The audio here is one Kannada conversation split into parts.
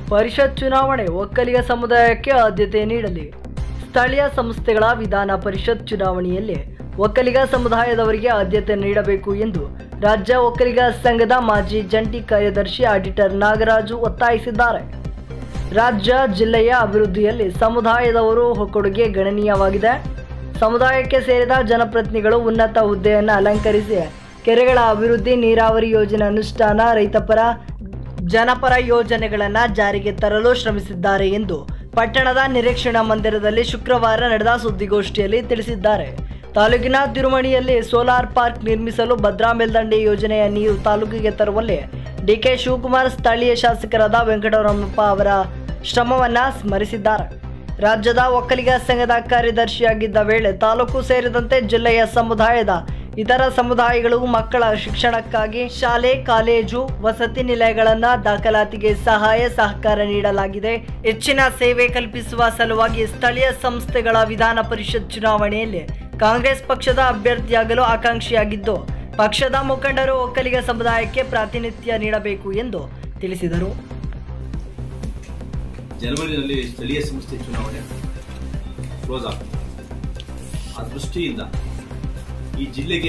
ಪರಿಷತ್ ಚುನಾವಣೆ ಒಕ್ಕಲಿಗ ಸಮುದಾಯಕ್ಕೆ ಆದ್ಯತೆ ನೀಡಲಿ ಸ್ಥಳೀಯ ಸಂಸ್ಥೆಗಳ ವಿಧಾನ ಪರಿಷತ್ ಚುನಾವಣೆಯಲ್ಲಿ ಒಕ್ಕಲಿಗ ಸಮುದಾಯದವರಿಗೆ ಆದ್ಯತೆ ನೀಡಬೇಕು ಎಂದು ರಾಜ್ಯ ಒಕ್ಕಲಿಗ ಸಂಘದ ಮಾಜಿ ಜಂಟಿ ಕಾರ್ಯದರ್ಶಿ ಆಡಿಟರ್ ನಾಗರಾಜು ಒತ್ತಾಯಿಸಿದ್ದಾರೆ ರಾಜ್ಯ ಜಿಲ್ಲೆಯ ಅಭಿವೃದ್ಧಿಯಲ್ಲಿ ಸಮುದಾಯದವರು ಕೊಡುಗೆ ಗಣನೀಯವಾಗಿದೆ ಸಮುದಾಯಕ್ಕೆ ಸೇರಿದ ಜನಪ್ರತಿನಿಧಿಗಳು ಉನ್ನತ ಹುದ್ದೆಯನ್ನು ಅಲಂಕರಿಸಿ ಕೆರೆಗಳ ಅಭಿವೃದ್ಧಿ ನೀರಾವರಿ ಯೋಜನೆ ಅನುಷ್ಠಾನ ರೈತಪರ ಜನಪರ ಯೋಜನೆಗಳನ್ನು ಜಾರಿಗೆ ತರಲು ಶ್ರಮಿಸಿದ್ದಾರೆ ಎಂದು ಪಟ್ಟಣದ ನಿರೀಕ್ಷಣಾ ಮಂದಿರದಲ್ಲಿ ಶುಕ್ರವಾರ ನಡೆದ ಸುದ್ದಿಗೋಷ್ಠಿಯಲ್ಲಿ ತಿಳಿಸಿದ್ದಾರೆ ತಾಲೂಕಿನ ತಿರುಮಣಿಯಲ್ಲಿ ಸೋಲಾರ್ ಪಾರ್ಕ್ ನಿರ್ಮಿಸಲು ಭದ್ರಾ ಮೇಲ್ದಂಡೆ ಯೋಜನೆಯ ನೀರು ತಾಲೂಕಿಗೆ ತರುವಲ್ಲಿ ಡಿಕೆ ಶಿವಕುಮಾರ್ ಸ್ಥಳೀಯ ಶಾಸಕರಾದ ವೆಂಕಟರಮಣಪ್ಪ ಅವರ ಶ್ರಮವನ್ನ ಸ್ಮರಿಸಿದ್ದಾರೆ ರಾಜ್ಯದ ಒಕ್ಕಲಿಗ ಸಂಘದ ಕಾರ್ಯದರ್ಶಿಯಾಗಿದ್ದ ವೇಳೆ ತಾಲೂಕು ಸೇರಿದಂತೆ ಜಿಲ್ಲೆಯ ಸಮುದಾಯದ ಇತರ ಸಮುದಾಯಗಳು ಮಕ್ಕಳ ಶಿಕ್ಷಣಕ್ಕಾಗಿ ಶಾಲೆ ಕಾಲೇಜು ವಸತಿ ನಿಲಯಗಳನ್ನು ದಾಖಲಾತಿಗೆ ಸಹಾಯ ಸಹಕಾರ ನೀಡಲಾಗಿದೆ ಹೆಚ್ಚಿನ ಸೇವೆ ಕಲ್ಪಿಸುವ ಸಲುವಾಗಿ ಸ್ಥಳೀಯ ಸಂಸ್ಥೆಗಳ ವಿಧಾನ ಪರಿಷತ್ ಚುನಾವಣೆಯಲ್ಲಿ ಕಾಂಗ್ರೆಸ್ ಪಕ್ಷದ ಅಭ್ಯರ್ಥಿಯಾಗಲು ಆಕಾಂಕ್ಷಿಯಾಗಿದ್ದು ಪಕ್ಷದ ಮುಖಂಡರು ಒಕ್ಕಲಿಗ ಸಮುದಾಯಕ್ಕೆ ಪ್ರಾತಿನಿಧ್ಯ ನೀಡಬೇಕು ಎಂದು ತಿಳಿಸಿದರು ಜನವರಿನಲ್ಲಿ ಸ್ಥಳೀಯ ಸಂಸ್ಥೆ ಚುನಾವಣೆ ಕ್ಲೋಸ್ ಆಗ್ತದೆ ಆ ದೃಷ್ಟಿಯಿಂದ ಈ ಜಿಲ್ಲೆಗೆ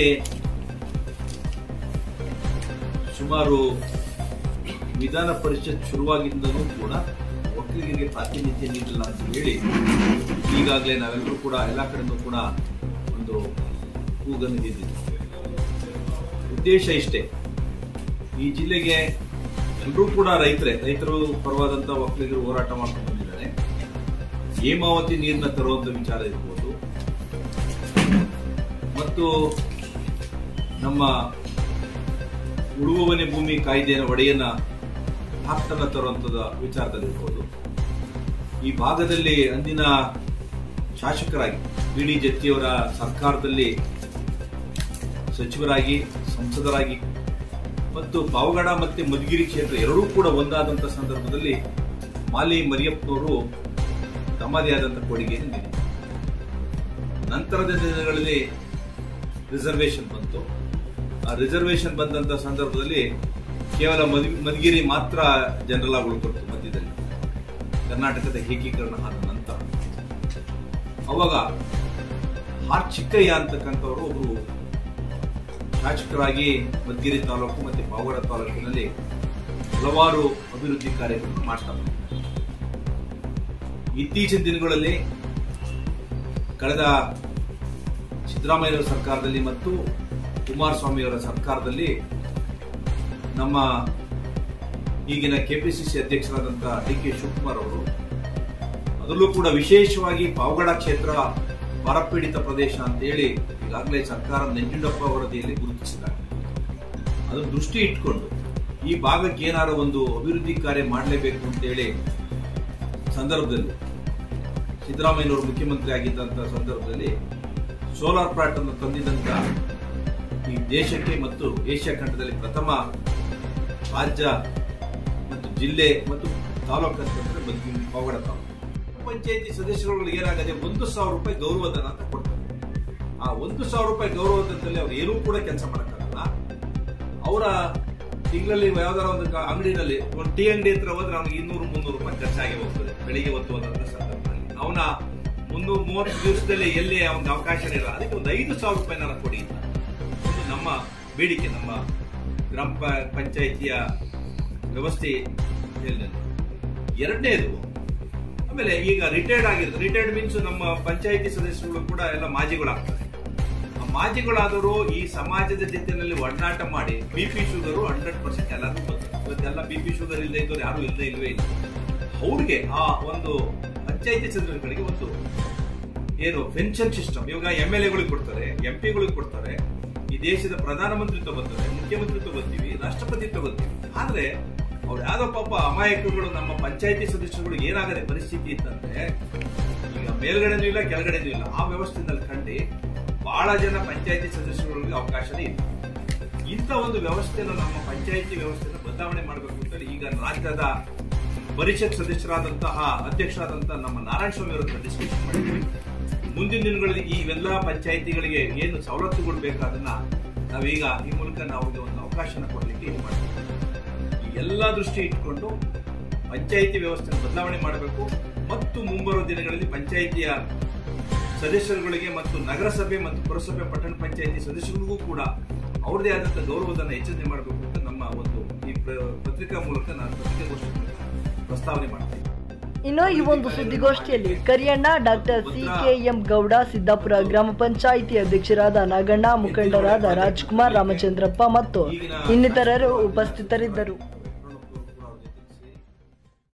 ಸುಮಾರು ವಿಧಾನ ಪರಿಷತ್ ಶುರುವಾಗಿಂದಲೂ ಕೂಡ ಒಕ್ಕಲಿಗರಿಗೆ ಪ್ರಾತಿನಿಧ್ಯ ನೀಡಿಲ್ಲ ಅಂತ ಹೇಳಿ ಈಗಾಗಲೇ ನಾವೆಲ್ಲರೂ ಕೂಡ ಎಲ್ಲ ಕಡೆನೂ ಕೂಡ ಒಂದು ಕೂಗನ್ನು ಹಿಡಿದಿದ್ದೀವಿ ಉದ್ದೇಶ ಇಷ್ಟೇ ಈ ಜಿಲ್ಲೆಗೆ ಎಲ್ಲರೂ ಕೂಡ ರೈತರೇ ರೈತರು ಪರವಾದಂತ ಒಕ್ಕಲಿಗರು ಹೋರಾಟ ಮಾಡ್ಕೊಂಡು ಬಂದಿದ್ದಾರೆ ಹೇಮಾವತಿ ನೀರನ್ನ ತರುವಂತ ವಿಚಾರ ಇರ್ಬೋದು ಮತ್ತು ನಮ್ಮ ಉಳುವವನೆ ಭೂಮಿ ಕಾಯ್ದೆಯ ಒಡೆಯನ್ನ ಹಾಕ್ತನ್ನ ತರುವಂತದ ವಿಚಾರದಲ್ಲಿರ್ಬೋದು ಈ ಭಾಗದಲ್ಲಿ ಅಂದಿನ ಶಾಸಕರಾಗಿ ಬಿ ಡಿ ಜತ್ತಿಯವರ ಸರ್ಕಾರದಲ್ಲಿ ಸಚಿವರಾಗಿ ಸಂಸದರಾಗಿ ಮತ್ತು ಪಾವಗಡ ಮತ್ತೆ ಮಧುಗಿರಿ ಕ್ಷೇತ್ರ ಎರಡೂ ಕೂಡ ಒಂದಾದಂತ ಸಂದರ್ಭದಲ್ಲಿ ಮಾಲಿ ಮರಿಯಪ್ಪನವರು ತಮ್ಮದೇ ಆದಂತ ಕೊಡುಗೆಯನ್ನು ನೀಡಿದರು ನಂತರದ ದಿನಗಳಲ್ಲಿ ರಿಸರ್ವೇಶನ್ ಬಂತು ಆ ರಿಸರ್ವೇಶನ್ ಬಂದಂತ ಸಂದರ್ಭದಲ್ಲಿ ಕೇವಲ ಮಧು- ಮಧುಗಿರಿ ಮಾತ್ರ ಜನರಲ್ ಆಗಿ ಉಳ್ಕೊಳ್ತು ಮಧ್ಯದಲ್ಲಿ ಕರ್ನಾಟಕದ ಏಕೀಕರಣ ಆದ ನಂತರ ಅವಾಗ ಆರ್ ಚಿಕ್ಕಯ್ಯ ಅಂತಕ್ಕಂಥವರು ಒಬ್ರು ಶಾಸಕರಾಗಿ ಮಧುಗಿರಿ ತಾಲೂಕು ಮತ್ತೆ ಪಾವಗಡ ತಾಲೂಕಿನಲ್ಲಿ ಹಲವಾರು ಅಭಿವೃದ್ಧಿ ಕಾರ್ಯಗಳನ್ನು ಮಾಡ್ತಾ ಬಂದಿದ್ದಾರೆ ಇತ್ತೀಚಿನ ದಿನಗಳಲ್ಲಿ ಕಳೆದ ಸಿದ್ದರಾಮಯ್ಯವರ ಸರ್ಕಾರದಲ್ಲಿ ಮತ್ತು ಕುಮಾರಸ್ವಾಮಿಯವರ ಸರ್ಕಾರದಲ್ಲಿ ನಮ್ಮ ಈಗಿನ ಕೆಪಿಸಿಸಿ ಅಧ್ಯಕ್ಷರಾದಂತಹ ಡಿ ಕೆ ಶಿವಕುಮಾರ್ ಅವರು ಅದರಲ್ಲೂ ಕೂಡ ವಿಶೇಷವಾಗಿ ಪಾವಗಡ ಕ್ಷೇತ್ರ ಬರಪೀಡಿತ ಪ್ರದೇಶ ಅಂತ ಹೇಳಿ ಈಗಾಗಲೇ ಸರ್ಕಾರ ನಂಜುಂಡಪ್ಪ ವರದಿಯಲ್ಲಿ ಗುರುತಿಸಿದ್ದಾರೆ ಅದನ್ನು ದೃಷ್ಟಿ ಇಟ್ಕೊಂಡು ಈ ಭಾಗಕ್ಕೆ ಏನಾದ್ರು ಒಂದು ಅಭಿವೃದ್ಧಿ ಕಾರ್ಯ ಮಾಡಲೇಬೇಕು ಅಂತ ಹೇಳಿ ಸಂದರ್ಭದಲ್ಲಿ ಸಿದ್ದರಾಮಯ್ಯನವರು ಮುಖ್ಯಮಂತ್ರಿ ಆಗಿದ್ದಂತ ಸಂದರ್ಭದಲ್ಲಿ ಸೋಲಾರ್ ಪ್ಲಾಂಟ್ ಅನ್ನು ತಂದಿದ್ದಂತ ಈ ದೇಶಕ್ಕೆ ಮತ್ತು ಏಷ್ಯಾ ಖಂಡದಲ್ಲಿ ಪ್ರಥಮ ರಾಜ್ಯ ಮತ್ತು ಜಿಲ್ಲೆ ಮತ್ತು ತಾಲೂಕು ಅಂತಂದ್ರೆ ಮಧುಗಿರಿ ಪಾವಗಡ ತಾಲೂಕು ಪಂಚಾಯತಿ ಸದಸ್ಯರುಗಳಿಗೆ ಏನಾಗದೆ ಒಂದು ಸಾವಿರ ರೂಪಾಯಿ ಗೌರವಧನ ಅಂತ ಕೊಡ್ತಾರೆ ಆ ಒಂದು ಸಾವಿರ ರೂಪಾಯಿ ಗೌರವಧನದಲ್ಲಿ ಅವ್ರು ಏನೂ ಕೂಡ ಕೆಲಸ ಮಾಡಕ್ಕಾಗಲ್ಲ ಅವರ ತಿಂಗಳಲ್ಲಿ ಯಾವ್ದಾರ ಒಂದು ಕ- ಅಂಗಡಿನಲ್ಲಿ ಒಂದು ಟೀ ಅಂಗಡಿ ಹತ್ರ ಹೋದ್ರೆ ಅವ್ನಿಗೆ ಇನ್ನೂರು ಮುನ್ನೂರು ರೂಪಾಯಿ ಖರ್ಚಾಗಿ ಹೋಗ್ತದೆ ಬೆಳಿಗ್ಗೆ ಹೊತ್ತು ಹೋದಂತ ಸಂದರ್ಭದಲ್ಲಿ ಅವನ ಮುನ್ನೂರು ಮೂವತ್ತು ದಿವಸದಲ್ಲಿ ಎಲ್ಲಿ ಅವನಿಗೆ ಅವಕಾಶ ಇರಲ್ಲ ಅದಕ್ಕೆ ಒಂದು ಐದು ಸಾವಿರ ರೂಪಾಯಿನಾರ ಕೊಡಿ ಅಂತ ಒಂದು ನಮ್ಮ ಬೇಡಿಕೆ ನಮ್ಮ ಗ್ರಾಮ ಪ- ಪಂಚಾಯಿತಿಯ ವ್ಯವಸ್ಥೆ ಎರಡನೇದು ಆಮೇಲೆ ಈಗ ರಿಟೈರ್ಡ್ ಆಗಿರುತ್ತೆ ರಿಟೈರ್ಡ್ ಮೀನ್ಸ್ ನಮ್ಮ ಪಂಚಾಯಿತಿ ಸದಸ್ಯರುಗಳು ಕೂಡ ಎಲ್ಲ ಮಾಜಿಗಳಾಗ್ತಾರೆ ಆ ಮಾಜಿಗಳಾದವರು ಈ ಸಮಾಜದ ಜೊತೆಯಲ್ಲಿ ಒಡನಾಟ ಮಾಡಿ B P sugar hundred percent ಎಲ್ಲರೂ ಬಂತು ಇವತ್ತೆಲ್ಲ ಬಿ ಪಿ ಶುಗರ್ ಇಲ್ಲದೆ ಇದ್ದವ್ರು ಯಾರು ಇಲ್ಲದೆ ಇಲ್ವೇ ಇಲ್ಲ ಅವ್ರಿಗೆ ಆ ಒಂದು ಪಂಚಾಯಿತಿ ಸದಸ್ಯರುಗಳಿಗೆ ಒಂದು ಏನು ಪೆನ್ಷನ್ ಸಿಸ್ಟಮ್ ಇವಾಗ ಎಂ ಎಲ್ ಎಗಳಿಗೆ ಕೊಡ್ತಾರೆ ಎಂ ಪಿಗಳಿಗೆ ಕೊಡ್ತಾರೆ ಈ ದೇಶದ ಪ್ರಧಾನಮಂತ್ರಿ ತಗೋತಾರೆ ಮುಖ್ಯಮಂತ್ರಿ ತಗೋತೀವಿ ರಾಷ್ಟ್ರಪತಿ ತಗೋತೀವಿ ಆದ್ರೆ ಅವ್ರು ಯಾವ್ದೋ ಪಾಪ ಅಮಾಯಕಗಳು ನಮ್ಮ ಪಂಚಾಯಿತಿ ಸದಸ್ಯರುಗಳು ಏನಾಗದೆ ಪರಿಸ್ಥಿತಿ ಇತ್ತಂದ್ರೆ ಈಗ ಮೇಲ್ಗಡೆನೂ ಇಲ್ಲ ಕೆಳಗಡೆನೂ ಇಲ್ಲ ಆ ವ್ಯವಸ್ಥೆನಲ್ಲಿ ಕಂಡು ಬಹಳ ಜನ ಪಂಚಾಯಿತಿ ಸದಸ್ಯರುಗಳಿಗೆ ಅವಕಾಶನೇ ಇಲ್ಲ ಇಂಥ ಒಂದು ವ್ಯವಸ್ಥೆನ ನಮ್ಮ ಪಂಚಾಯಿತಿ ವ್ಯವಸ್ಥೆನ ಬದಲಾವಣೆ ಮಾಡಬೇಕು ಅಂತ ಹೇಳಿ ಈಗ ರಾಜ್ಯದ ಪರಿಷತ್ ಸದಸ್ಯರಾದಂತಹ ಅಧ್ಯಕ್ಷರಾದಂತಹ ನಮ್ಮ ನಾರಾಯಣ ಸ್ವಾಮಿ ಅವರ ಹತ್ರ ಡಿಸ್ಕಷನ್ ಮಾಡಿದ್ವಿ ಮುಂದಿನ ದಿನಗಳಲ್ಲಿ ಈ ಎಲ್ಲ ಪಂಚಾಯಿತಿಗಳಿಗೆ ಏನು ಸವಲತ್ತುಗಳು ಬೇಕು ಅದನ್ನ ನಾವೀಗ ಈ ಮೂಲಕ ನಾವು ಅವ್ರಿಗೆ ಒಂದು ಅವಕಾಶನ ಕೊಡಲಿಕ್ಕೆ ಇದು ಮಾಡ್ತೀವಿ ಈ ಎಲ್ಲ ದೃಷ್ಟಿ ಇಟ್ಕೊಂಡು ಪಂಚಾಯಿತಿ ವ್ಯವಸ್ಥೆ ಬದಲಾವಣೆ ಮಾಡಬೇಕು ಮತ್ತು ಮುಂಬರುವ ದಿನಗಳಲ್ಲಿ ಪಂಚಾಯಿತಿಯ ಸದಸ್ಯರುಗಳಿಗೆ ಮತ್ತು ನಗರಸಭೆ ಮತ್ತು ಪುರಸಭೆ ಪಟ್ಟಣ ಪಂಚಾಯಿತಿ ಸದಸ್ಯರಿಗೂ ಕೂಡ ಅವ್ರದೇ ಆದಂತಹ ಗೌರವಧನ ಹೆಚ್ಚಿಗೆ ಮಾಡಬೇಕು ಅಂತ ನಮ್ಮ ಒಂದು ಈ ಪ್ರ- ಪತ್ರಿಕಾ ಮೂಲಕ ನಾನು ಪತ್ರಿಕಾಗೋಷ್ಠಿ ಮೂಲಕ ಪ್ರಸ್ತಾವನೆ ಮಾಡ್ತೀನಿ ಇನ್ನು ಈ ಒಂದು ಸುದ್ದಿಗೋಷ್ಠಿಯಲ್ಲಿ Kariyanna doctor C K M Gowda Siddapura ಗ್ರಾಮ ಪಂಚಾಯಿತಿ ಅಧ್ಯಕ್ಷರಾದ ನಾಗಣ್ಣ ಮುಖಂಡರಾದ ರಾಜ್ಕುಮಾರ್ ರಾಮಚಂದ್ರಪ್ಪ ಮತ್ತು ಇನ್ನಿತರರು ಉಪಸ್ಥಿತರಿದ್ದರು